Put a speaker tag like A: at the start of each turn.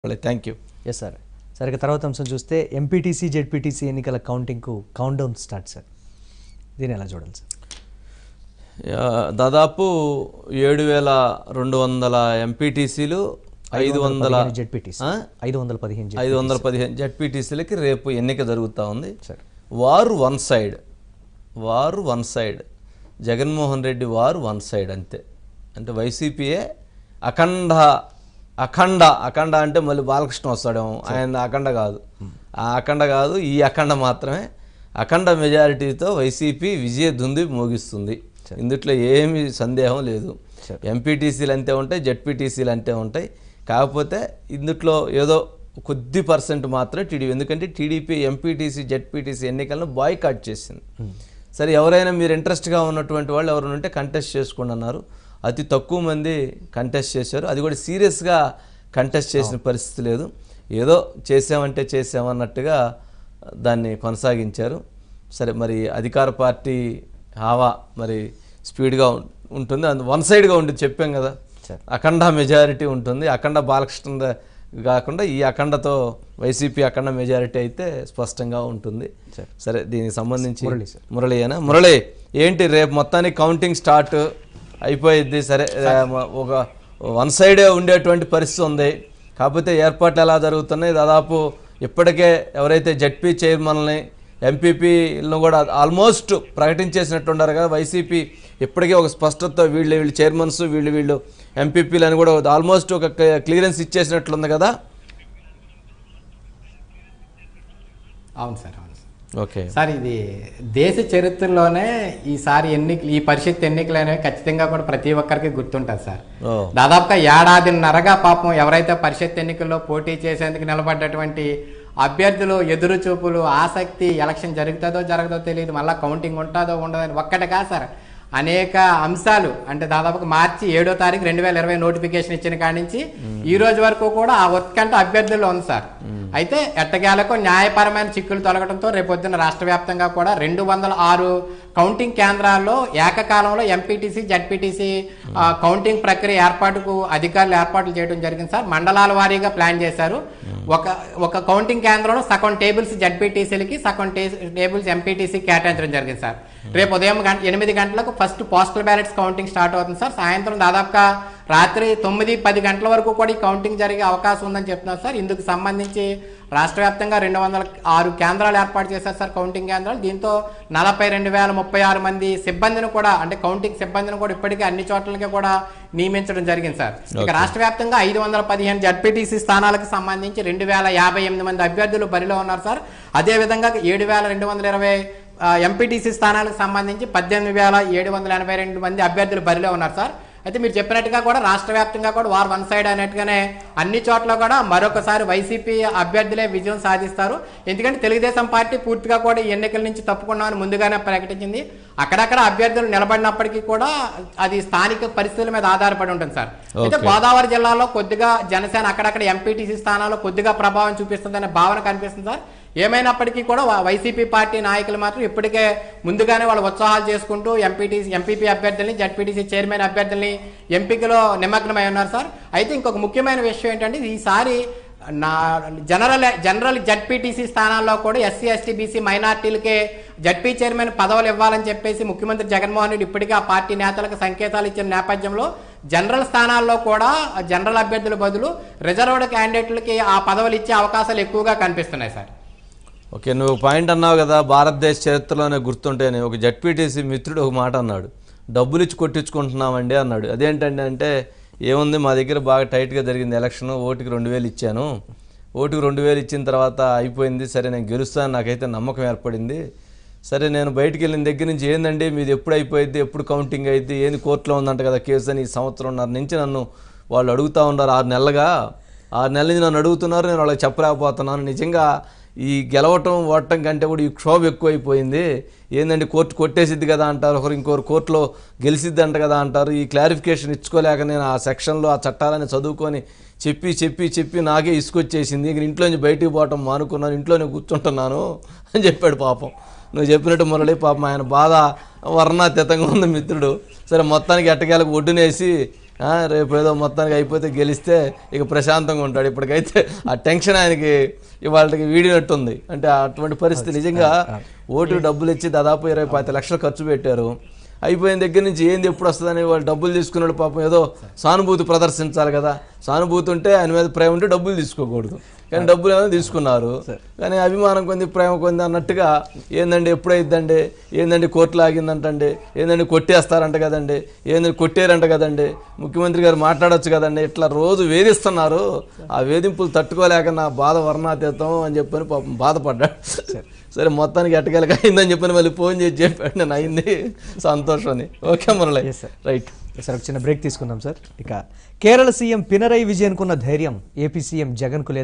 A: Thank you
B: yes sir sir ఇక తర్వాత అంశం చూస్తే ఎంపీటీసీ జెడ్పీటీసీ ఎన్నికల కౌంటింగ్కు కౌంట్ డౌన్ స్టార్ట్ సార్ దీన్ని ఎలా చూడాలి సార్
A: యా, దాదాపు ఏడు వేల రెండు వందల ఎంపీటీసీలు ఐదు వందల
B: జెడ్పీటీసీ
A: ఆ?
B: ఐదు వందల పదిహేను
A: ఐదు వందల పదిహేను జడ్పీటీసీలకి రేపు ఎన్నిక జరుగుతూ ఉంది
B: సార్
A: వారు వన్ సైడ్ వారు వన్ సైడ్ జగన్మోహన్ రెడ్డి వారు వన్ సైడ్ అంతే అంటే వైసీపీయే అఖండ అఖండ అఖండ అంటే మళ్ళీ బాలకృష్ణ వస్తాడేమో ఆయన అఖండ కాదు ఆ అఖండ కాదు ఈ అఖండ మాత్రమే అఖండ మెజారిటీతో వైసీపీ విజయ దుంది మోగిస్తుంది ఇందుట్లో ఏమీ సందేహం లేదు ఎంపీటీసీలు అంతే ఉంటాయి జెడ్పీటీసీలు అంతే ఉంటాయి కాకపోతే ఇందుట్లో ఏదో కొద్ది పర్సెంట్ మాత్రమే టీడీపీ ఎందుకంటే టీడీపీ ఎంపీటీసీ జెడ్పీటీసీ ఎన్నికలను బాయ్కాట్ చేసింది సరే ఎవరైనా మీరు ఇంట్రెస్ట్గా ఉన్నటువంటి వాళ్ళు ఎవరైనా ఉంటే కంటెస్ట్ చేసుకోండి అన్నారు అతి తక్కువ మంది కంటెస్ట్ చేశారు అది కూడా సీరియస్గా కంటెస్ట్ చేసిన పరిస్థితి లేదు ఏదో చేసామంటే చేసామన్నట్టుగా దాన్ని కొనసాగించారు సరే మరి అధికార పార్టీ హావా మరి స్పీడ్గా ఉం- ఉంటుంది అందు వన్ సైడ్గా ఉంటుంది చెప్పాం కదా అఖండ మెజారిటీ ఉంటుంది అఖండ బాలకృష్ణ ద- కాకుండా ఈ అఖండతో వైసీపీ అఖండ మెజారిటీ అయితే స్పష్టంగా ఉంటుంది సరే దీనికి సంబంధించి మురళీయేనా మురళి ఏంటి రేపు మొత్తానికి కౌంటింగ్ స్టార్ట్ అయిపోయిద్ది సరే ఆ, మ- ఒక వన్ సైడే ఉండేటువంటి పరిస్థితి ఉంది కాకపోతే ఏర్పాట్లు ఎలా జరుగుతున్నాయి దాదాపు ఇప్పటికే ఎవరైతే జడ్పీ చైర్మన్ని ఎంపీపీలను కూడా ఆల్మోస్ట్ ప్రకటించేసినట్టున్నారు కదా వైసీపీ ఇప్పటికే ఒక స్పష్టత వీళ్ళు వీళ్ళు చైర్మన్స్ వీళ్ళు వీళ్ళు ఎంపీపీలు అని కూడా ఆల్మోస్ట్ ఒక క్లియరెన్స్ ఇచ్చేసినట్లుంది కదా
C: అవును సార్ అవును సార్
A: ఓకే
C: సార్ ఇది దేశ చరిత్రలోనే ఈసారి ఎన్నికలు ఈ పరిషత్ ఎన్నికలు అనేవి ఖచ్చితంగా కూడా ప్రతి ఒక్కరికి గుర్తుంటుంది సార్
A: ఓ
C: దాదాపుగా ఏడాదిన్నరగా పాపం ఎవరైతే పరిషత్ ఎన్నికల్లో పోటీ చేసేందుకు నిలబడ్డటువంటి అభ్యర్థులు ఎదురు చూపులు ఆసక్తి ఎలక్షన్ జరుగుతుందో జరగదో తెలియదు మళ్ళీ కౌంటింగ్ ఉంటుందో ఉండదో అని ఒక్కటే కాదు సార్ అనేక అంశాలు అంటే దాదాపుగా మార్చి ఏడో తారీఖు రెండు వేల ఇరవై నోటిఫికేషన్ ఇచ్చిన కాడి నుంచి ఈ రోజు వరకు కూడా ఆ ఉత్కంఠ అభ్యర్థుల్లో ఉంది సార్ అయితే ఎట్టకేలకు న్యాయపరమైన చిక్కులు తొలగడంతో రేపొద్దున రాష్ట్ర వ్యాప్తంగా కూడా రెండు వందల ఆరు కౌంటింగ్ కేంద్రాల్లో ఏకకాలంలో ఎంపీటీసీ జడ్పీటీసీ కౌంటింగ్ ప్రక్రియ ఏర్పాటుకు అధికారులు ఏర్పాట్లు చేయడం జరిగింది సార్ మండలాల వారీగా ప్లాన్ చేశారు ఒక ఒక కౌంటింగ్ కేంద్రంలో సగం టేబుల్స్ జడ్పీటీసీలకి సగం టే- టేబుల్స్ ఎంపీటీసీ కేటాయించడం జరిగింది సార్ రేపు ఉదయం గంట ఎనిమిది గంటలకు first postal ballots counting start అవుతుంది సార్ సాయంత్రం దాదాపుగా రాత్రి తొమ్మిది పది గంటల వరకు కూడా ఈ కౌంటింగ్ జరిగే అవకాశం ఉందని చెప్తున్నారు సార్ ఇందుకు సంబంధించి రాష్ట్ర వ్యాప్తంగా రెండు వందల ఆరు కేంద్రాలు ఏర్పాటు చేశారు సార్ కౌంటింగ్ కేంద్రాలు దీంతో నలభై రెండు వేల ముప్పై ఆరు మంది సిబ్బందిని కూడా అంటే కౌంటింగ్ సిబ్బందిని కూడా ఇప్పటికే అన్ని చోట్లకి కూడా నియమించడం జరిగింది సార్ ఇక రాష్ట్ర వ్యాప్తంగా ఐదు వందల పదిహేను జడ్పీటీసీ స్థానాలకు సంబంధించి రెండు వేల యాభై ఎనిమిది మంది అభ్యర్థులు బరిలో ఉన్నారు సార్ అదేవిధంగా ఏడు వేల రెండు వందల ఇరవై ఎంపీటీసీ స్థానాలకు సంబంధించి పద్దెనిమిది వేల ఏడు వందల ఎనభై రెండు మంది అభ్యర్థులు బరిలో ఉన్నారు సార్ అయితే మీరు చెప్పినట్టుగా కూడా రాష్ట్ర వ్యాప్తంగా కూడా వారు వన్ సైడ్ అన్నట్టుగానే అన్ని చోట్ల కూడా మరొకసారి వైసీపీ అభ్యర్థులే విజయం సాధిస్తారు ఎందుకంటే తెలుగుదేశం పార్టీ పూర్తిగా కూడా ఈ ఎన్నికల నుంచి తప్పుకున్నామని ముందుగానే ప్రకటించింది అక్కడక్కడ అభ్యర్థులు నిలబడినప్పటికీ కూడా అది స్థానిక పరిస్థితుల మీద ఆధారపడి ఉంటుంది సార్ అయితే గోదావరి జిల్లాలో కొద్దిగా జనసేన అక్కడక్కడ ఎంపీటీసీ స్థానాల్లో కొద్దిగా ప్రభావం చూపిస్తుందనే భావన కనిపిస్తుంది సార్ ఏమైనప్పటికీ కూడా వా- వైసీపీ పార్టీ నాయకులు మాత్రం ఇప్పటికే ముందుగానే వాళ్ళు ఉత్సాహాలు చేసుకుంటూ ఎంపీటీసీ ఎంపీపీ అభ్యర్థుల్ని జడ్పీటీసీ చైర్మన్ అభ్యర్థుల్ని ఎంపికలో నిమగ్నమై ఉన్నారు సార్ అయితే ఇంకొక ముఖ్యమైన విషయం ఏంటంటే ఈసారి నా జనరల్ జనరల్ జడ్పీటీసీ స్థానాల్లో కూడా ఎస్సీ ఎస్టీ బీసీ మైనార్టీలకే జడ్పీ చైర్మన్ పదవులు ఇవ్వాలని చెప్పేసి ముఖ్యమంత్రి జగన్మోహన్ రెడ్డి ఇప్పటికే ఆ పార్టీ నేతలకు సంకేతాలు ఇచ్చిన నేపథ్యంలో జనరల్ స్థానాల్లో కూడా జనరల్ అభ్యర్థుల బదులు రిజర్వ్డ్ క్యాండిడేట్లకి ఆ పదవులు ఇచ్చే అవకాశాలు ఎక్కువగా కనిపిస్తున్నాయి సార్
A: ఓకే నువ్వు పాయింట్ అన్నావు కదా భారతదేశ చరిత్రలోనే గుర్తుంటేనే ఒక జడ్పీటీసీ మిత్రుడు ఒక మాట అన్నాడు డబ్బులు ఇచ్చి కొట్టించుకుంటున్నామండి అన్నాడు అదేంటండి అంటే ఏముంది మా దగ్గర బాగా టైట్గా జరిగింది ఎలక్షన్ ఓటుకి రెండు వేలు ఇచ్చాను ఓటుకి రెండు వేలు ఇచ్చిన తర్వాత అయిపోయింది సరే నేను గెలుస్తాను నాకైతే నమ్మకం ఏర్పడింది సరే నేను బయటికి వెళ్ళిన దగ్గర నుంచి ఏందండి మీది ఎప్పుడు అయిపోయింది ఎప్పుడు కౌంటింగ్ అయింది ఏంది కోర్టులో ఉందంట కదా కేసు అని ఈ సంవత్సరంన్నర నుంచి నన్ను వాళ్ళు అడుగుతూ ఉన్నారు ఆరు నెలలుగా ఆరు నెలల నుంచి నన్ను అడుగుతున్నారు నేను వాళ్ళకి చెప్పలేకపోతున్నాను నిజంగా ఈ గెలవటం ఓడటం కంటే కూడా ఈ క్షోభ ఎక్కువైపోయింది ఏందండి కోర్టు కొట్టేసిద్ది కదా అంటారు ఒకరు ఇంకొకరు కోర్టులో గెలిసిద్ది అంట కదా అంటారు ఈ క్లారిఫికేషన్ ఇచ్చుకోలేక నేను ఆ సెక్షన్లో ఆ చట్టాలని చదువుకొని చెప్పి చెప్పి చెప్పి నాకే ఇసుకొచ్చేసింది ఇక ఇంట్లో నుంచి బయటికి పోవటం మానుకున్నాను ఇంట్లోనే కూర్చుంటున్నాను అని చెప్పాడు పాపం నువ్వు చెప్పినట్టు మురళి పాపం ఆయన బాధ వర్ణాతీతంగా ఉంది మిత్రుడు సరే మొత్తానికి ఎట్టకేలకు ఒడ్డునేసి ఆ, రేపు ఏదో మొత్తానికి అయిపోతే గెలిస్తే ఇక ప్రశాంతంగా ఉంటాడు ఇప్పటికైతే ఆ టెన్షన్ ఆయనకి ఇవాళకి వీడినట్టుంది అంటే అటువంటి పరిస్థితి నిజంగా ఓటుకు డబ్బులు ఇచ్చి దాదాపు ఇరవై పాతి లక్షలు ఖర్చు పెట్టారు అయిపోయిన దగ్గర నుంచి ఏంది ఎప్పుడు వస్తుందని వాళ్ళు డబ్బులు తీసుకున్నాడు పాపం ఏదో సానుభూతి ప్రదర్శించాలి కదా సానుభూతి ఉంటే ఆయన మీద ప్రేమ ఉంటే డబ్బులు తీసుకోకూడదు కానీ డబ్బులు ఏమో తీసుకున్నారు కానీ అభిమానం కొంది ప్రేమ కొంది అన్నట్టుగా ఏందండి ఎప్పుడైద్దండి ఏందండి కోర్టులో ఆగిందంటండి ఏందండి కొట్టేస్తారంట కదండి ఏందండి కొట్టేరంట కదండి ముఖ్యమంత్రి గారు మాట్లాడొచ్చు కదండి ఇట్లా రోజు వేధిస్తున్నారు ఆ వేధింపులు తట్టుకోలేక నా బాధ వర్ణాతీతం అని చెప్పని పాపం బాధపడ్డాడు సరే మొత్తానికి ఎట్టగలక అయిందని చెప్పని మళ్ళీ ఫోన్ చేసి చెప్పాడు నేను అయింది సంతోషం అని okay Murali
B: Yes, sir.
A: Right
B: sir ఒక చిన్న బ్రేక్ తీసుకుందాం సార్ ఇక కేరళ సీఎం పినరై విజయన్కున్న ధైర్యం ఏపీ సీఎం జగన్కు లేదు